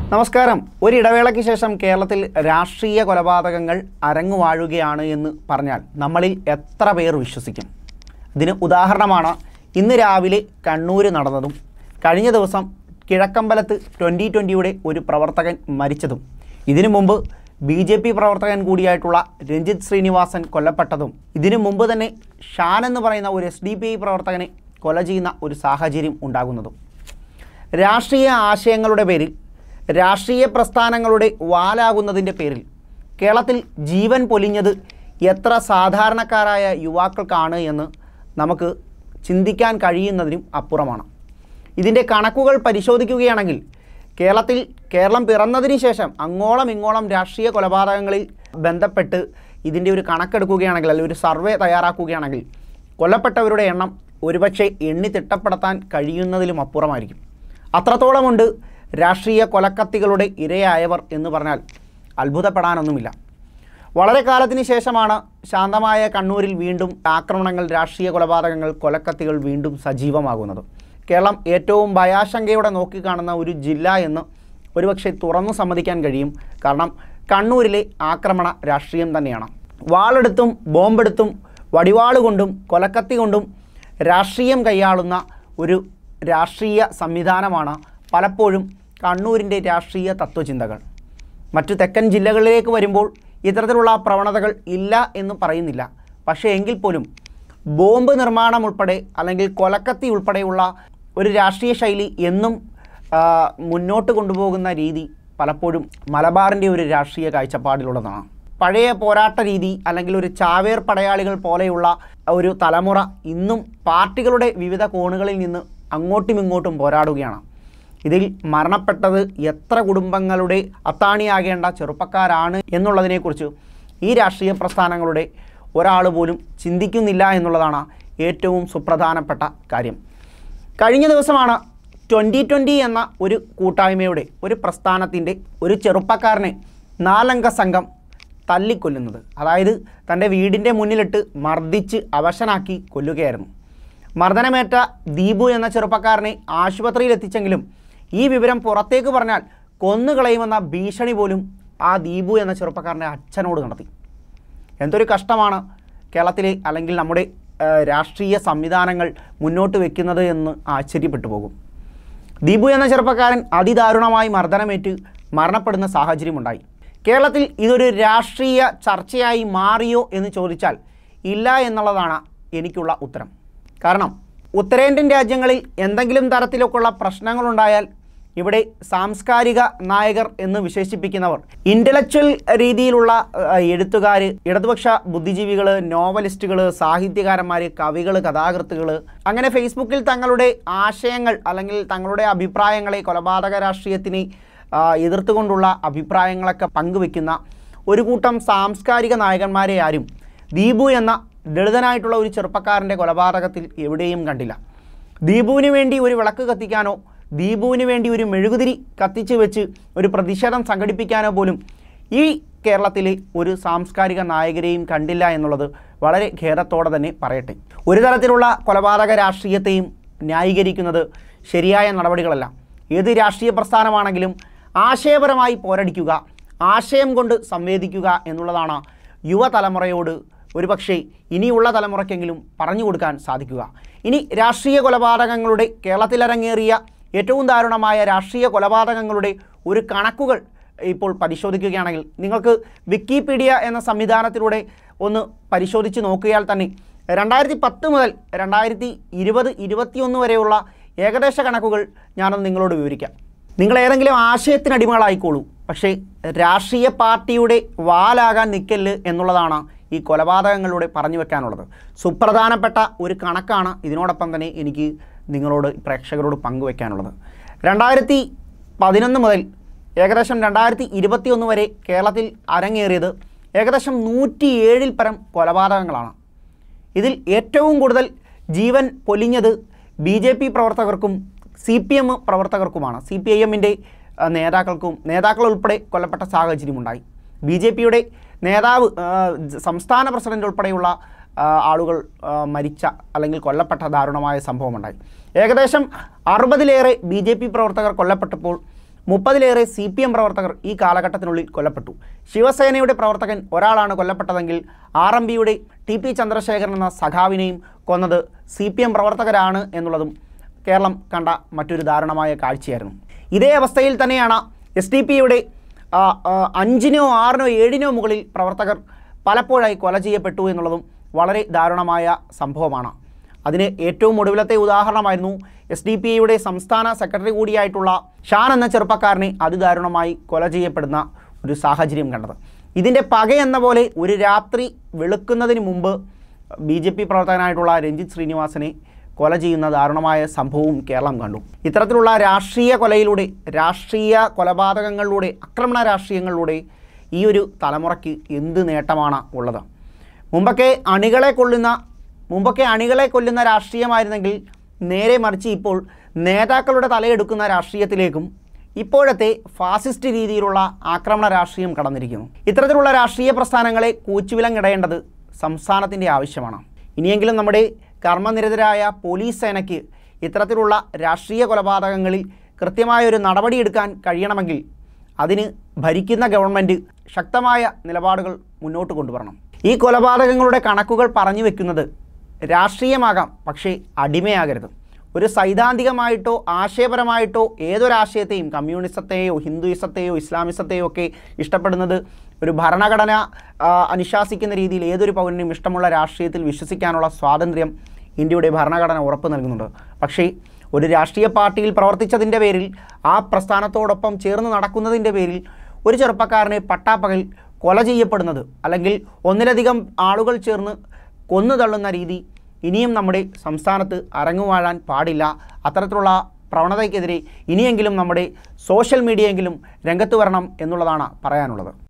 നമസ്കാരം ഒരു ഇടവേളയ്ക്ക് ശേഷം കേരളത്തിൽ രാഷ്ട്രീയ കൊലപാതകങ്ങൾ അരങ്ങുവാഴുകയാണ് എന്ന് പറഞ്ഞാൽ നമ്മളിൽ എത്ര പേർ വിശ്വസിക്കും ഇതിന് ഉദാഹരണമാണ് ഇന്ന് രാവിലെ കണ്ണൂർ നടന്നതും കഴിഞ്ഞ ദിവസം കിഴക്കമ്പലത്ത് ട്വൻ്റി ട്വൻ്റിയുടെ ഒരു പ്രവർത്തകൻ മരിച്ചതും ഇതിനു മുമ്പ് ബി ജെ പി പ്രവർത്തകൻ കൂടിയായിട്ടുള്ള രഞ്ജിത്ത് ശ്രീനിവാസൻ കൊല്ലപ്പെട്ടതും ഇതിനു മുമ്പ് തന്നെ ഷാൻ എന്ന് പറയുന്ന ഒരു എസ് ഡി പി ഐ പ്രവർത്തകനെ കൊല ചെയ്യുന്ന ഒരു സാഹചര്യം ഉണ്ടാകുന്നതും രാഷ്ട്രീയ ആശയങ്ങളുടെ പേരിൽ രാഷ്ട്രീയ പ്രസ്ഥാനങ്ങളുടെ വാലാകുന്നതിൻ്റെ പേരിൽ കേരളത്തിൽ ജീവൻ പൊലിഞ്ഞത് എത്ര സാധാരണക്കാരായ യുവാക്കൾക്കാണ് എന്ന് നമുക്ക് ചിന്തിക്കാൻ കഴിയുന്നതിനും അപ്പുറമാണ് ഇതിൻ്റെ കണക്കുകൾ പരിശോധിക്കുകയാണെങ്കിൽ കേരളത്തിൽ കേരളം പിറന്നതിന് ശേഷം അങ്ങോളം ഇങ്ങോളം രാഷ്ട്രീയ കൊലപാതകങ്ങളിൽ ബന്ധപ്പെട്ട് ഇതിൻ്റെ ഒരു കണക്കെടുക്കുകയാണെങ്കിൽ അല്ലെങ്കിൽ ഒരു സർവേ തയ്യാറാക്കുകയാണെങ്കിൽ കൊല്ലപ്പെട്ടവരുടെ എണ്ണം ഒരുപക്ഷെ എണ്ണി തിട്ടപ്പെടുത്താൻ കഴിയുന്നതിലും അപ്പുറമായിരിക്കും അത്രത്തോളമുണ്ട് രാഷ്ട്രീയ കൊലക്കത്തികളുടെ ഇരയായവർ എന്ന് പറഞ്ഞാൽ അത്ഭുതപ്പെടാനൊന്നുമില്ല വളരെ കാലത്തിന് ശേഷമാണ് ശാന്തമായ കണ്ണൂരിൽ വീണ്ടും ആക്രമണങ്ങൾ രാഷ്ട്രീയ കൊലപാതകങ്ങൾ കൊലക്കത്തികൾ വീണ്ടും സജീവമാകുന്നത് കേരളം ഏറ്റവും ഭയാശങ്കയോടെ നോക്കിക്കാണുന്ന ഒരു ജില്ല എന്ന് ഒരുപക്ഷെ തുറന്നു സമ്മതിക്കാൻ കഴിയും കാരണം കണ്ണൂരിലെ ആക്രമണ രാഷ്ട്രീയം തന്നെയാണ് വാളെടുത്തും ബോംബെടുത്തും വടിവാള് കൊണ്ടും കൊലക്കത്തി കൊണ്ടും രാഷ്ട്രീയം കൈയാളുന്ന ഒരു രാഷ്ട്രീയ സംവിധാനമാണ് പലപ്പോഴും കണ്ണൂരിൻ്റെ രാഷ്ട്രീയ തത്വചിന്തകൾ മറ്റു തെക്കൻ ജില്ലകളിലേക്ക് വരുമ്പോൾ ഇത്തരത്തിലുള്ള പ്രവണതകൾ ഇല്ല എന്ന് പറയുന്നില്ല പക്ഷേ എങ്കിൽ പോലും ബോംബ് നിർമ്മാണം ഉൾപ്പെടെ അല്ലെങ്കിൽ കൊലക്കത്തി ഉൾപ്പെടെയുള്ള ഒരു രാഷ്ട്രീയ ശൈലി എന്നും ആ, മുന്നോട്ട് കൊണ്ടുപോകുന്ന രീതി പലപ്പോഴും മലബാറിൻ്റെ ഒരു രാഷ്ട്രീയ കാഴ്ചപ്പാടിലുള്ളതാണ് പഴയ പോരാട്ട രീതി അല്ലെങ്കിൽ ഒരു ചാവേർ പടയാളികൾ പോലെയുള്ള ഒരു തലമുറ ഇന്നും പാർട്ടികളുടെ വിവിധ കോണുകളിൽ നിന്ന് അങ്ങോട്ടും ഇങ്ങോട്ടും പോരാടുകയാണ് ഇതിൽ മരണപ്പെട്ടത് എത്ര കുടുംബങ്ങളുടെ അത്താണിയാകേണ്ട ചെറുപ്പക്കാരാണ് എന്നുള്ളതിനെക്കുറിച്ച് ഈ രാഷ്ട്രീയ പ്രസ്ഥാനങ്ങളുടെ ഒരാൾ പോലും ചിന്തിക്കുന്നില്ല എന്നുള്ളതാണ് ഏറ്റവും സുപ്രധാനപ്പെട്ട കാര്യം കഴിഞ്ഞ ദിവസമാണ് ട്വൻ്റി ട്വൻ്റി എന്ന ഒരു കൂട്ടായ്മയുടെ ഒരു പ്രസ്ഥാനത്തിൻ്റെ ഒരു ചെറുപ്പക്കാരനെ നാലംഗ സംഘം തല്ലിക്കൊല്ലുന്നത് അതായത് തൻ്റെ വീടിൻ്റെ മുന്നിലിട്ട് മർദ്ദിച്ച് അവശനാക്കി കൊല്ലുകയായിരുന്നു മർദ്ദനമേറ്റ ദീപു എന്ന ചെറുപ്പക്കാരനെ ആശുപത്രിയിൽ എത്തിച്ചെങ്കിലും ഈ വിവരം പുറത്തേക്ക് പറഞ്ഞാൽ കൊന്നുകളയുമെന്ന ഭീഷണി പോലും ആ ദീപു എന്ന ചെറുപ്പക്കാരൻ്റെ അച്ഛനോട് നടത്തി എന്തൊരു കഷ്ടമാണ് കേരളത്തിലെ അല്ലെങ്കിൽ നമ്മുടെ ആ, രാഷ്ട്രീയ സംവിധാനങ്ങൾ മുന്നോട്ട് വെക്കുന്നത് എന്ന് ആശ്ചര്യപ്പെട്ടു പോകും ദീപു എന്ന ചെറുപ്പക്കാരൻ അതിദാരുണമായി മർദ്ദനമേറ്റ് മരണപ്പെടുന്ന സാഹചര്യമുണ്ടായി കേരളത്തിൽ ഇതൊരു രാഷ്ട്രീയ ചർച്ചയായി മാറിയോ എന്ന് ചോദിച്ചാൽ ഇല്ല എന്നുള്ളതാണ് എനിക്കുള്ള ഉത്തരം കാരണം ഉത്തരേന്ത്യൻ രാജ്യങ്ങളിൽ എന്തെങ്കിലും തരത്തിലൊക്കെയുള്ള പ്രശ്നങ്ങളുണ്ടായാൽ സാംസ്കാരിക നായകർ എന്ന് വിശേഷിപ്പിക്കുന്നവർ ഇൻ്റലക്ച്വൽ രീതിയിലുള്ള എഴുത്തുകാർ ഇടതുപക്ഷ ബുദ്ധിജീവികൾ നോവലിസ്റ്റുകൾ സാഹിത്യകാരന്മാർ കവികൾ കഥാകൃത്തുകൾ അങ്ങനെ ഫേസ്ബുക്കിൽ തങ്ങളുടെ ആശയങ്ങൾ അല്ലെങ്കിൽ തങ്ങളുടെ അഭിപ്രായങ്ങളെ കൊലപാതക രാഷ്ട്രീയത്തിനെ ആ, എതിർത്തുകൊണ്ടുള്ള അഭിപ്രായങ്ങളൊക്കെ പങ്കുവെക്കുന്ന ഒരു കൂട്ടം സാംസ്കാരിക നായകന്മാരെ ആരും ദീപു എന്ന ദളിതനായിട്ടുള്ള ഒരു ചെറുപ്പക്കാരൻ്റെ കൊലപാതകത്തിൽ എവിടെയും കണ്ടില്ല ദീപുവിന് വേണ്ടി ഒരു വിളക്ക് കത്തിക്കാനോ ദീപുവിന് വേണ്ടി ഒരു മെഴുകുതിരി കത്തിച്ച് വെച്ച് ഒരു പ്രതിഷേധം സംഘടിപ്പിക്കാനോ പോലും ഈ കേരളത്തിലെ ഒരു സാംസ്കാരിക നായകരെയും കണ്ടില്ല എന്നുള്ളത് വളരെ ഖേദത്തോടെ തന്നെ പറയട്ടെ ഒരു തരത്തിലുള്ള കൊലപാതക രാഷ്ട്രീയത്തെയും ന്യായീകരിക്കുന്നത് ശരിയായ നടപടികളല്ല ഏത് രാഷ്ട്രീയ പ്രസ്ഥാനമാണെങ്കിലും ആശയപരമായി പോരടിക്കുക ആശയം കൊണ്ട് സംവേദിക്കുക എന്നുള്ളതാണ് യുവതലമുറയോട് ഒരുപക്ഷെ ഇനിയുള്ള തലമുറയ്ക്കെങ്കിലും പറഞ്ഞു കൊടുക്കാൻ സാധിക്കുക ഇനി രാഷ്ട്രീയ കൊലപാതകങ്ങളുടെ കേരളത്തിലരങ്ങേറിയ ഏറ്റവും ദാരുണമായ രാഷ്ട്രീയ കൊലപാതകങ്ങളുടെ ഒരു കണക്കുകൾ ഇപ്പോൾ പരിശോധിക്കുകയാണെങ്കിൽ നിങ്ങൾക്ക് വിക്കിപീഡിയ എന്ന സംവിധാനത്തിലൂടെ ഒന്ന് പരിശോധിച്ച് നോക്കിയാൽ തന്നെ രണ്ടായിരത്തി പത്ത് മുതൽ രണ്ടായിരത്തി ഇരുപത് ഇരുപത്തിയൊന്ന് വരെയുള്ള ഏകദേശ കണക്കുകൾ ഞാനൊന്ന് നിങ്ങളോട് വിവരിക്കാം നിങ്ങൾ ഏതെങ്കിലും ആശയത്തിനടിമകളായിക്കോളൂ പക്ഷേ രാഷ്ട്രീയ പാർട്ടിയുടെ വാലാകാൻ നിൽക്കല്ല് എന്നുള്ളതാണ് ഈ കൊലപാതകങ്ങളിലൂടെ പറഞ്ഞു വെക്കാനുള്ളത് സുപ്രധാനപ്പെട്ട ഒരു കണക്കാണ് ഇതിനോടൊപ്പം തന്നെ എനിക്ക് നിങ്ങളോട് പ്രേക്ഷകരോട് പങ്കുവെക്കാനുള്ളത് രണ്ടായിരത്തി പതിനൊന്ന് മുതൽ ഏകദേശം രണ്ടായിരത്തി ഇരുപത്തിയൊന്ന് വരെ കേരളത്തിൽ അരങ്ങേറിയത് ഏകദേശം നൂറ്റിയേഴിൽ പരം കൊലപാതകങ്ങളാണ് ഇതിൽ ഏറ്റവും കൂടുതൽ ജീവൻ പൊലിഞ്ഞത് ബി ജെ പി പ്രവർത്തകർക്കും സി പി എം പ്രവർത്തകർക്കുമാണ് സി പി ഐ എമ്മിൻ്റെ നേതാക്കൾക്കും നേതാക്കൾ ഉൾപ്പെടെ കൊല്ലപ്പെട്ട സാഹചര്യമുണ്ടായി ബി ജെ പിയുടെ നേതാവ് ആ, ജ- സംസ്ഥാന പ്രസിഡന്റ് ഉൾപ്പെടെയുള്ള ആ, ആളുകൾ ആ, മരിച്ച അല്ലെങ്കിൽ കൊല്ലപ്പെട്ട ദാരുണമായ സംഭവമുണ്ടായി ഏകദേശം അറുപതിലേറെ ബി ജെ പി പ്രവർത്തകർ കൊല്ലപ്പെട്ടപ്പോൾ മുപ്പതിലേറെ സി പി എം പ്രവർത്തകർ ഈ കാലഘട്ടത്തിനുള്ളിൽ കൊല്ലപ്പെട്ടു ശിവസേനയുടെ പ്രവർത്തകൻ ഒരാളാണ് കൊല്ലപ്പെട്ടതെങ്കിൽ ആർ എം പിയുടെ ടി പി ചന്ദ്രശേഖരൻ എന്ന സഖാവിനെയും കൊന്നത് സി പി എം പ്രവർത്തകരാണ് എന്നുള്ളതും കേരളം കണ്ട മറ്റൊരു ദാരുണമായ കാഴ്ചയായിരുന്നു ഇതേ അവസ്ഥയിൽ തന്നെയാണ് എസ് ഡി പിയുടെ അഞ്ചിനോ ആറിനോ ഏഴിനോ മുകളിൽ പ്രവർത്തകർ പലപ്പോഴായി കൊല ചെയ്യപ്പെട്ടു എന്നുള്ളതും വളരെ ദാരുണമായ സംഭവമാണ് അതിന് ഏറ്റവും ഒടുവിലത്തെ ഉദാഹരണമായിരുന്നു എസ് ഡി പി ഐയുടെ സംസ്ഥാന സെക്രട്ടറി കൂടിയായിട്ടുള്ള ഷാൻ എന്ന ചെറുപ്പക്കാരനെ അതിദാരുണമായി കൊല ചെയ്യപ്പെടുന്ന ഒരു സാഹചര്യം കണ്ടത് ഇതിൻ്റെ പകയെന്ന പോലെ ഒരു രാത്രി വെളുക്കുന്നതിന് മുമ്പ് ബി ജെ പി പ്രവർത്തകനായിട്ടുള്ള രഞ്ജിത്ത് ശ്രീനിവാസനെ കൊല ചെയ്യുന്ന ദാരുണമായ സംഭവവും കേരളം കണ്ടു ഇത്തരത്തിലുള്ള രാഷ്ട്രീയ കൊലയിലൂടെ രാഷ്ട്രീയ കൊലപാതകങ്ങളിലൂടെ ആക്രമണ രാഷ്ട്രീയങ്ങളിലൂടെ ഈ ഒരു തലമുറയ്ക്ക് എന്ത് നേട്ടമാണ് ഉള്ളത് മുമ്പൊക്കെ അണികളെ കൊള്ളുന്ന മുമ്പൊക്കെ അണികളെ കൊല്ലുന്ന രാഷ്ട്രീയമായിരുന്നെങ്കിൽ നേരെ മറിച്ച് ഇപ്പോൾ നേതാക്കളുടെ തലയെടുക്കുന്ന രാഷ്ട്രീയത്തിലേക്കും ഇപ്പോഴത്തെ ഫാസിസ്റ്റ് രീതിയിലുള്ള ആക്രമണ രാഷ്ട്രീയം കടന്നിരിക്കുന്നു ഇത്തരത്തിലുള്ള രാഷ്ട്രീയ പ്രസ്ഥാനങ്ങളെ കൂച്ചുവിലങ്ങിടേണ്ടത് സംസ്ഥാനത്തിൻ്റെ ആവശ്യമാണ് ഇനിയെങ്കിലും നമ്മുടെ കർമ്മനിരതരായ പോലീസ് സേനയ്ക്ക് ഇത്തരത്തിലുള്ള രാഷ്ട്രീയ കൊലപാതകങ്ങളിൽ കൃത്യമായൊരു നടപടിയെടുക്കാൻ കഴിയണമെങ്കിൽ അതിന് ഭരിക്കുന്ന ഗവൺമെൻറ് ശക്തമായ നിലപാടുകൾ മുന്നോട്ട് കൊണ്ടുവരണം ഈ കൊലപാതകങ്ങളുടെ കണക്കുകൾ പറഞ്ഞു വെക്കുന്നത് രാഷ്ട്രീയമാകാം പക്ഷേ അടിമയാകരുത് ഒരു സൈദ്ധാന്തികമായിട്ടോ ആശയപരമായിട്ടോ ഏതൊരാശയത്തെയും കമ്മ്യൂണിസത്തെയോ ഹിന്ദുയിസത്തെയോ ഇസ്ലാമിസത്തെയോ ഒക്കെ ഇഷ്ടപ്പെടുന്നത് ഒരു ഭരണഘടന ആ, അനുശാസിക്കുന്ന രീതിയിൽ ഏതൊരു പൗരനും ഇഷ്ടമുള്ള രാഷ്ട്രീയത്തിൽ വിശ്വസിക്കാനുള്ള സ്വാതന്ത്ര്യം ഇന്ത്യയുടെ ഭരണഘടന ഉറപ്പ് നൽകുന്നുണ്ട് പക്ഷേ ഒരു രാഷ്ട്രീയ പാർട്ടിയിൽ പ്രവർത്തിച്ചതിൻ്റെ പേരിൽ ആ പ്രസ്ഥാനത്തോടൊപ്പം ചേർന്ന് നടക്കുന്നതിൻ്റെ പേരിൽ ഒരു ചെറുപ്പക്കാരനെ പട്ടാപ്പകൽ കൊല ചെയ്യപ്പെടുന്നത് അല്ലെങ്കിൽ ഒന്നിലധികം ആളുകൾ ചേർന്ന് കൊന്നു തള്ളുന്ന രീതി ഇനിയും നമ്മുടെ സംസ്ഥാനത്ത് അരങ്ങുവാഴാൻ പാടില്ല അത്തരത്തിലുള്ള പ്രവണതയ്ക്കെതിരെ ഇനിയെങ്കിലും നമ്മുടെ സോഷ്യൽ മീഡിയയെങ്കിലും രംഗത്ത് വരണം എന്നുള്ളതാണ് പറയാനുള്ളത്